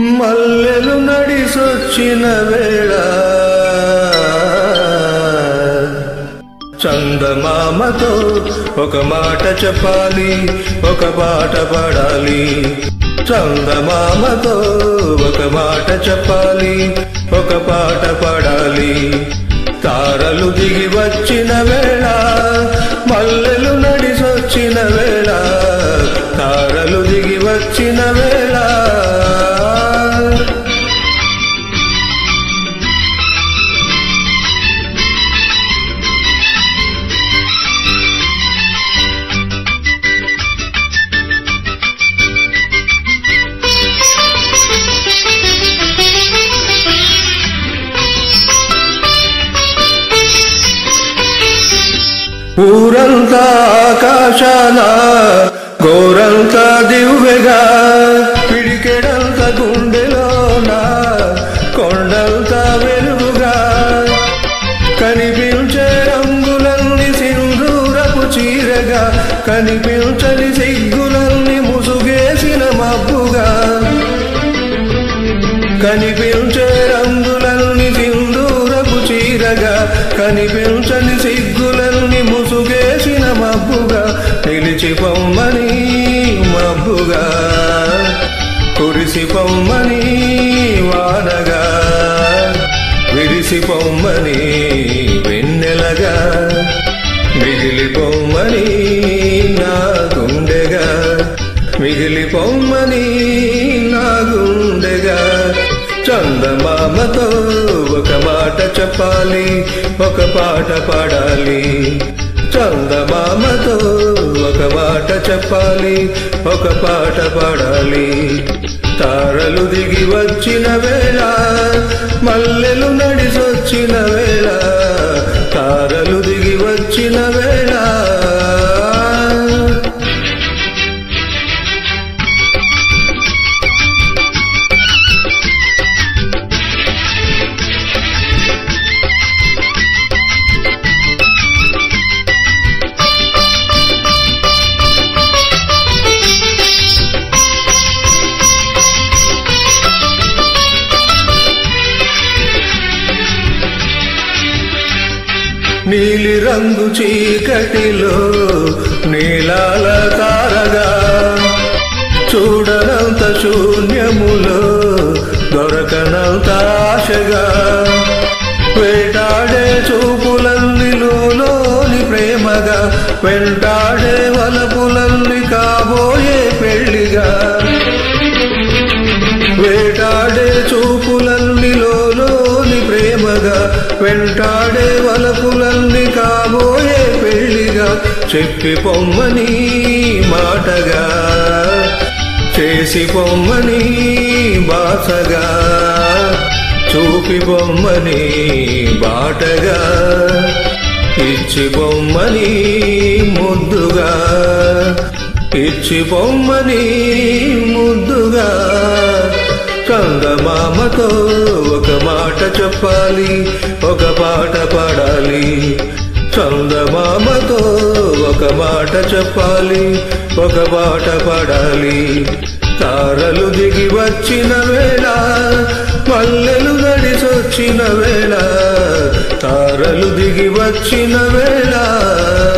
మల్లెలు నడిసొచ్చిన వేళ చందమామతో ఒక మాట చెప్పాలి ఒక పాట పడాలి చందమామతో ఒక మాట చెప్పాలి ఒక పాట పడాలి తారలు దిగి వచ్చిన వేళ మల్లెలు నడిసొచ్చిన వేళ తారలు దిగి వచ్చిన వేళ ఊరంతా ఆకాశాన గోరంతా దివ్వెగా పిడికెడంత గుండెలోన కొండంతా వెలుగుగా కనిపించే రంగులన్నీ సింధూరపు చీరగా కనిపించని సిగ్గులన్నీ ముసుగేసిన మబ్బుగా కనిపించే రంగులన్నీ సింధూరపు చీరగా కనిపించని సిగ్గులన్నీ ముసుగేసిన మబ్బుగా నిలిచి పొమ్మని మబ్బుగా కురిసి పొమ్మని వానగా విరిసి పొమ్మని వెన్నెలగా మిగిలి పొమ్మని నా గుండెగా మిగిలి పొమ్మని నా గుండెగా చందమామతో ఒక మాట చెప్పాలి ఒక పాట పాడాలి చందమామతో ఒక మాట చెప్పాలి ఒక పాట పాడాలి తారలు దిగి వచ్చిన వేళ మల్లెలు నడిసొచ్చిన వేళ తారలు దిగి వచ్చిన వేళ నీలి రంగు చీకటిలో నీలాల తారగా చూడనంత శూన్యములో దొరకనంత ఆశగా వేటాడే చూపులన్నిలోని ప్రేమగా వెంటాడే వలపులల్ని కాబోయే పెళ్లిగా వేటాడే చూపులన్నిలోని ప్రేమగా వెంటాడే వలపులన్నీ కాబోయే పెళ్లిగా చెప్పి పొమ్మని మాటగా చేసి పొమ్మని బాసగా చూపి బొమ్మని బాటగా ఇచ్చి బొమ్మని ముద్దుగా ఇచ్చి బొమ్మని ముద్దుగా చందమామతో ఒక మాట చెప్పాలి ఒక పాట పాడాలి చందమామతో ఒక మాట చెప్పాలి ఒక పాట పాడాలి తారలు దిగి వచ్చిన వేళ మల్లెలు నడిసొచ్చిన వేళ తారలు దిగి వచ్చిన వేళ